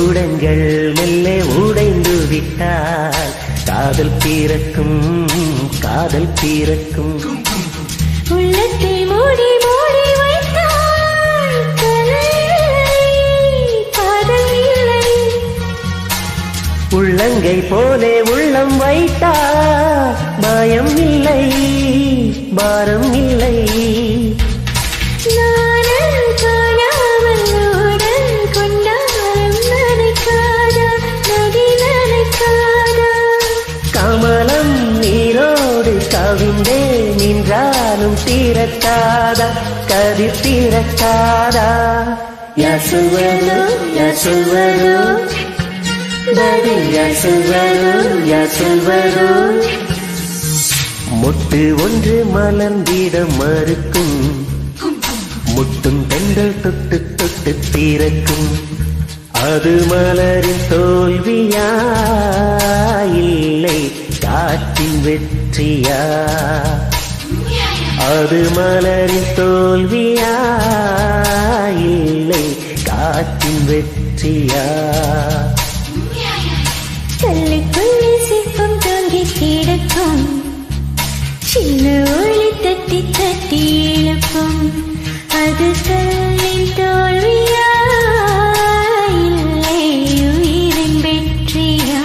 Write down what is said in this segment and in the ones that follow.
கூடங்கள் மெல்ல உடைந்து விட்டால் காதல் பிறக்கும் காதல் பிறக்கும் உள்ளத்தை மூடி மூடி வைத்தால் கலை காதல் இல்லை உள்ளங்கை போலே உள்ளம் வைத்தா பயம் இல்லை பாரம் இல்லை நானும் காணாமல் ஓடல் கொண்டாலும் நினைக்காதா நதி நினைக்காதா கமலம் நீரோடு கவிந்தே நின்றாலும் தீரக்காதா கதிர் தீரக்காதா யார் சொல்வதோ யார் சொல்வதோ பதில் யார் சொல்வதோ யார் சொல்வதோ மொட்டு ஒன்று மலர்ந்திட மறுக்கும் முட்டும் பெண்கள் தொட்டு தொட்டு தீரக்கும் அது மலரின் தோல்வியா இல்லை காற்றின் வெற்றியா அது மலரின் தோல்வியா இல்லை காற்றின் வெற்றியா கல்லுக்குள்ளே சிற்பம் தொங்கி கிடக்கும் சின்ன ஒளி தட்டி தட்டி இழுக்கும் அது கல்லின் தோல்வியா இல்லை உயிரின் வெற்றியா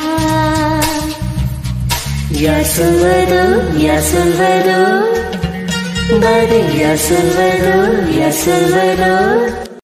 யார் சொல்வதோ யார் சொல்வதோ பதில் யார் சொல்வதோ யார் சொல்வதோ